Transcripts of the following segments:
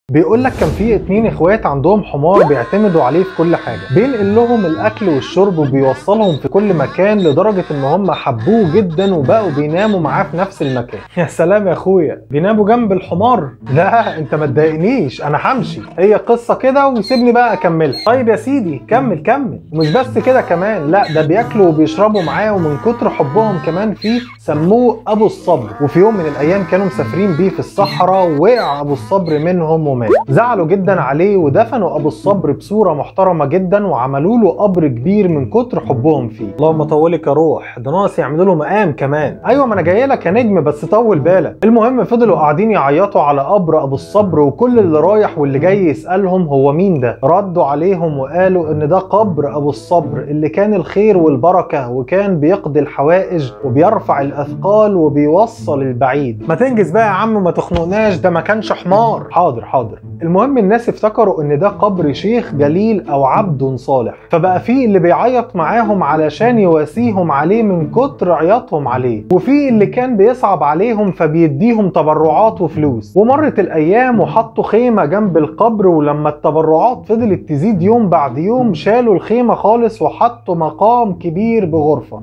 بيقول لك كان في اتنين اخوات عندهم حمار بيعتمدوا عليه في كل حاجه بينقل لهم الاكل والشرب وبيوصلهم في كل مكان لدرجه ان هم حبوه جدا وبقوا بيناموا معاه في نفس المكان يا سلام يا اخويا بيناموا جنب الحمار لا انت ما تضايقنيش انا همشي هي قصه كده وسيبني بقى اكملها طيب يا سيدي كمل كمل ومش بس كده كمان لا ده بياكلوا وبيشربوا معاه ومن كتر حبهم كمان فيه سموه ابو الصبر وفي يوم من الايام كانوا مسافرين بيه في الصحراء ووقع ابو الصبر منهم ومات زعلوا جدا عليه ودفنوا ابو الصبر بصوره محترمه جدا وعملوا له قبر كبير من كتر حبهم فيه اللهم طولك يا روح ده ناقص يعملوا له مقام كمان ايوه ما انا جاي لك يا نجم بس طول بالك المهم فضلوا قاعدين يعيطوا على قبر ابو الصبر وكل اللي رايح واللي جاي يسالهم هو مين ده ردوا عليهم وقالوا ان ده قبر ابو الصبر اللي كان الخير والبركه وكان بيقضي الحوائج وبيرفع الاثقال وبيوصل البعيد ما تنجز بقى يا عم ما تخنقناش ده ما كانش حمار حاضر حاضر المهم الناس افتكروا ان ده قبر شيخ جليل او عبد صالح فبقى في اللي بيعيط معاهم علشان يواسيهم عليه من كتر عياطهم عليه وفي اللي كان بيصعب عليهم فبيديهم تبرعات وفلوس ومرت الايام وحطوا خيمه جنب القبر ولما التبرعات فضلت تزيد يوم بعد يوم شالوا الخيمه خالص وحطوا مقام كبير بغرفه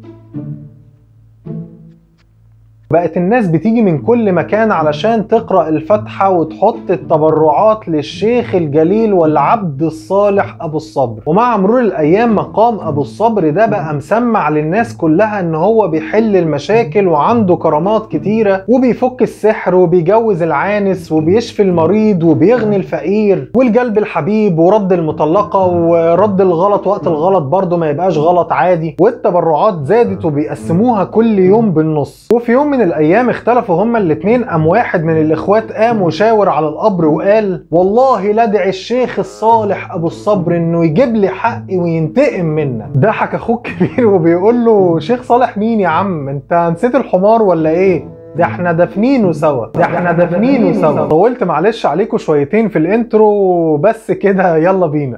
بقت الناس بتيجي من كل مكان علشان تقرأ الفاتحة وتحط التبرعات للشيخ الجليل والعبد الصالح أبو الصبر ومع مرور الأيام مقام أبو الصبر ده بقى مسمع للناس كلها إن هو بيحل المشاكل وعنده كرامات كتيرة وبيفك السحر وبيجوز العانس وبيشفي المريض وبيغني الفقير والجلب الحبيب ورد المطلقة ورد الغلط وقت الغلط برضه ما يبقاش غلط عادي والتبرعات زادت وبيقسموها كل يوم بالنص وفي يوم من الايام اختلفوا هما الاتنين قام واحد من الاخوات قام وشاور على القبر وقال والله لدعي الشيخ الصالح ابو الصبر انه يجيب لي حقي وينتقم منا ضحك اخوك كبير وبيقول له شيخ صالح مين يا عم انت نسيت الحمار ولا ايه ده احنا دافنينه سوا ده احنا دافنينه سوا طولت معلش عليكم شويتين في الانترو بس كده يلا بينا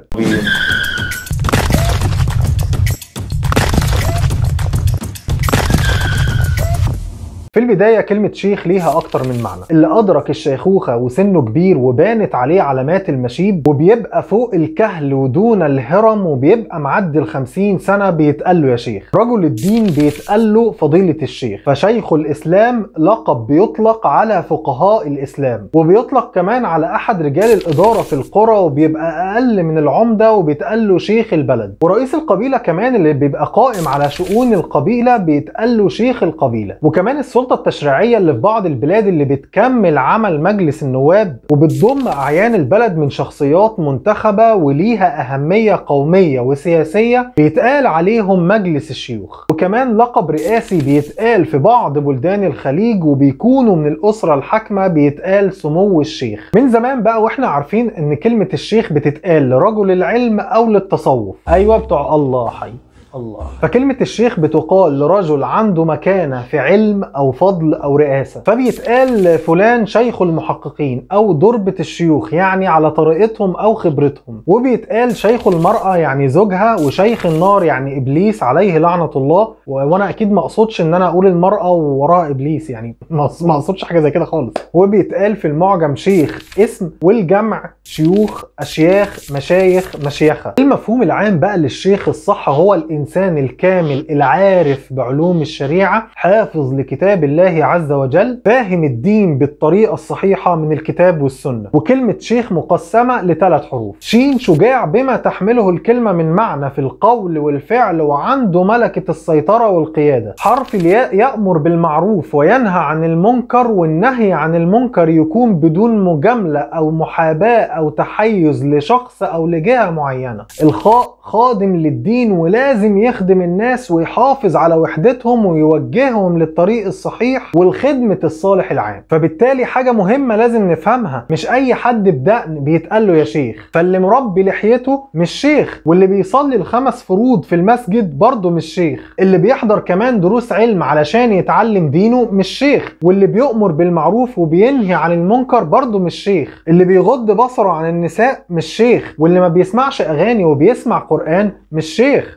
في البداية كلمة شيخ ليها أكتر من معنى اللي أدرك الشيخوخة وسنه كبير وبانت عليه علامات المشيب وبيبقى فوق الكهل ودون الهرم وبيبقى معدي الخمسين سنة بيتقال له يا شيخ رجل الدين بيتقال له فضيلة الشيخ فشيخ الإسلام لقب بيطلق على فقهاء الإسلام وبيطلق كمان على أحد رجال الإدارة في القرى وبيبقى أقل من العمدة وبيتقال له شيخ البلد ورئيس القبيلة كمان اللي بيبقى قائم على شؤون القبيلة بيتقال له شيخ القبيلة وكمان السلطة السلطة التشريعية اللي في بعض البلاد اللي بتكمل عمل مجلس النواب وبتضم أعيان البلد من شخصيات منتخبة وليها أهمية قومية وسياسية بيتقال عليهم مجلس الشيوخ وكمان لقب رئاسي بيتقال في بعض بلدان الخليج وبيكونوا من الأسرة الحاكمة بيتقال سمو الشيخ من زمان بقى واحنا عارفين ان كلمة الشيخ بتتقال لرجل العلم أو للتصوف أيوة بتوع الله حي الله فكلمة الشيخ بتقال لرجل عنده مكانة في علم أو فضل أو رئاسة فبيتقال فلان شيخ المحققين أو دربة الشيوخ يعني على طريقتهم أو خبرتهم وبيتقال شيخ المرأة يعني زوجها وشيخ النار يعني إبليس عليه لعنة الله وأنا أكيد ما أقصدش إن أنا أقول المرأة ووراها إبليس يعني ما أقصدش حاجة زي كده خالص وبيتقال في المعجم شيخ اسم والجمع شيوخ أشياخ مشايخ مشيخة المفهوم العام بقى للشيخ الصح هو الإنسان الإنسان الكامل العارف بعلوم الشريعة حافظ لكتاب الله عز وجل فاهم الدين بالطريقة الصحيحة من الكتاب والسنة وكلمة شيخ مقسمة لثلاث حروف شين شجاع بما تحمله الكلمة من معنى في القول والفعل وعنده ملكة السيطرة والقيادة حرف الياء يأمر بالمعروف وينهى عن المنكر والنهي عن المنكر يكون بدون مجاملة أو محاباة أو تحيز لشخص أو لجهة معينة الخاء خادم للدين ولازم يخدم الناس ويحافظ على وحدتهم ويوجههم للطريق الصحيح والخدمة الصالح العام فبالتالي حاجة مهمة لازم نفهمها مش أي حد بدقن بيتقال له يا شيخ فاللي مربي لحيته مش شيخ واللي بيصلي الخمس فروض في المسجد برضه مش شيخ اللي بيحضر كمان دروس علم علشان يتعلم دينه مش شيخ واللي بيؤمر بالمعروف وبينهي عن المنكر برضه مش شيخ اللي بيغض بصره عن النساء مش شيخ واللي ما بيسمعش أغاني وبيسمع قرآن مش شيخ ده بقى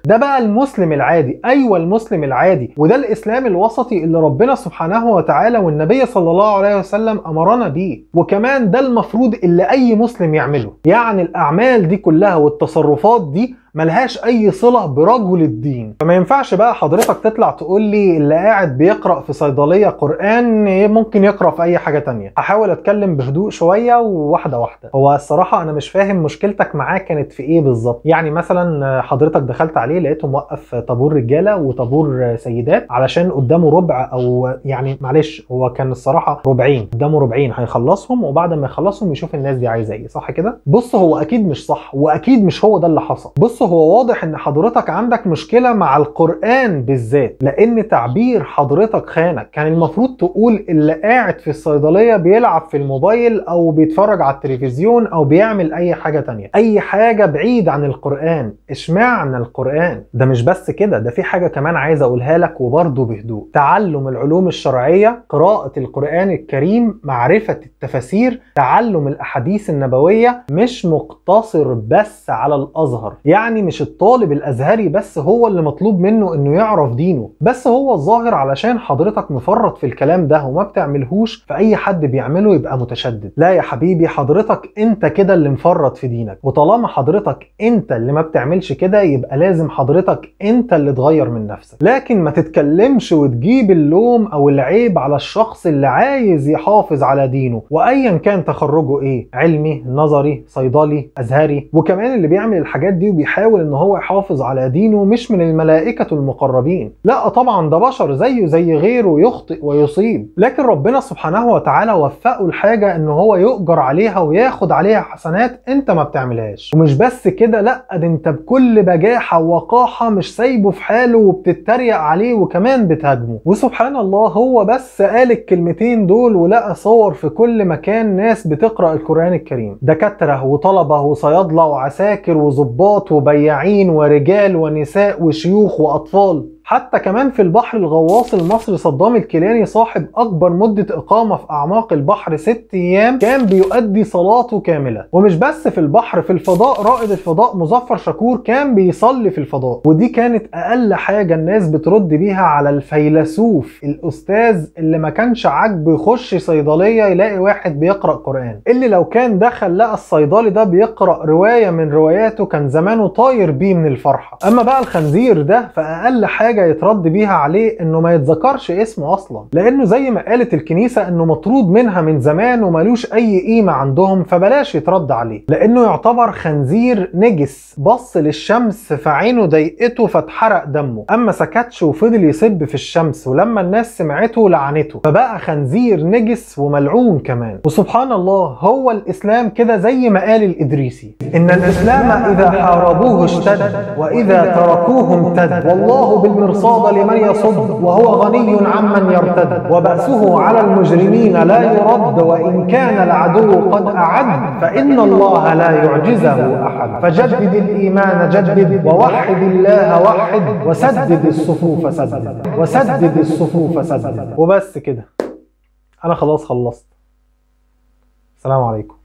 المسلم العادي ايوه المسلم العادي وده الاسلام الوسطي اللي ربنا سبحانه وتعالى والنبي صلى الله عليه وسلم امرنا بيه وكمان ده المفروض اللي اي مسلم يعمله يعني الاعمال دي كلها والتصرفات دي ملهاش اي صله برجل الدين فما ينفعش بقى حضرتك تطلع تقول لي اللي قاعد بيقرا في صيدليه قران ممكن يقرا في اي حاجه تانية هحاول اتكلم بهدوء شويه وواحده واحده هو الصراحه انا مش فاهم مشكلتك معاه كانت في ايه بالظبط يعني مثلا حضرتك دخلت عليه لقيته موقف طابور رجاله وطابور سيدات علشان قدامه ربع او يعني معلش هو كان الصراحه ربعين قدامه ربعين هيخلصهم وبعد ما يخلصهم يشوف الناس دي عايزه ايه صح كده بص هو اكيد مش صح واكيد مش هو ده اللي حصل بص هو واضح ان حضرتك عندك مشكله مع القران بالذات لان تعبير حضرتك خانك كان المفروض تقول اللي قاعد في الصيدليه بيلعب في الموبايل او بيتفرج على التلفزيون او بيعمل اي حاجه تانية اي حاجه بعيد عن القران اشمعنى القران ده مش بس كده ده في حاجه كمان عايز اقولها لك وبرضه بهدوء تعلم العلوم الشرعيه قراءه القران الكريم معرفه التفاسير تعلم الاحاديث النبويه مش مقتصر بس على الازهر يعني مش الطالب الازهري بس هو اللي مطلوب منه انه يعرف دينه بس هو الظاهر علشان حضرتك مفرط في الكلام ده وما بتعملهوش فاي حد بيعمله يبقى متشدد لا يا حبيبي حضرتك انت كده اللي مفرط في دينك وطالما حضرتك انت اللي ما بتعملش كده يبقى لازم حضرتك انت اللي تغير من نفسك لكن ما تتكلمش وتجيب اللوم او العيب على الشخص اللي عايز يحافظ على دينه وايا كان تخرجه ايه علمي نظري صيدلي ازهري وكمان اللي بيعمل الحاجات دي وبيحاول ان هو يحافظ على دينه مش من الملائكة المقربين لا طبعا ده بشر زيه زي غيره يخطئ ويصيب لكن ربنا سبحانه وتعالى وفقه الحاجة ان هو يؤجر عليها وياخد عليها حسنات انت ما بتعملهاش ومش بس كده لا ده انت بكل بجاحة ووقاحة مش سايبه في حاله وبتتريق عليه وكمان بتهاجمه وسبحان الله هو بس قال الكلمتين دول ولقى صور في كل مكان ناس بتقرأ القرآن الكريم دكاترة وطلبة وصيادلة وعساكر وظباط وبياعين ورجال ونساء وشيوخ وأطفال حتى كمان في البحر الغواص المصري صدام الكيلاني صاحب أكبر مدة إقامة في أعماق البحر ست أيام كان بيؤدي صلاته كاملة ومش بس في البحر في الفضاء رائد الفضاء مظفر شكور كان بيصلي في الفضاء ودي كانت أقل حاجة الناس بترد بيها على الفيلسوف الأستاذ اللي ما كانش عاجبه يخش صيدلية يلاقي واحد بيقرأ قرآن اللي لو كان دخل لقى الصيدلي ده بيقرأ رواية من رواياته كان زمانه طاير بيه من الفرحة أما بقى الخنزير ده فأقل حاجة حاجه يترد بيها عليه انه ما يتذكرش اسمه اصلا لانه زي ما قالت الكنيسه انه مطرود منها من زمان وملوش اي قيمه عندهم فبلاش يترد عليه لانه يعتبر خنزير نجس بص للشمس فعينه ضيقته فاتحرق دمه اما سكتش وفضل يسب في الشمس ولما الناس سمعته لعنته فبقى خنزير نجس وملعون كمان وسبحان الله هو الاسلام كده زي ما قال الادريسي ان الاسلام اذا حاربوه اشتد واذا تركوه امتد والله بالمرصاد المرصاد لمن يصد وهو غني عمن يرتد وبأسه على المجرمين لا يرد وإن كان العدو قد أعد فإن الله لا يعجزه أحد فجدد الإيمان جدد ووحد الله وحد وسدد الصفوف سدد وسدد الصفوف سدد وبس كده أنا خلاص خلصت السلام عليكم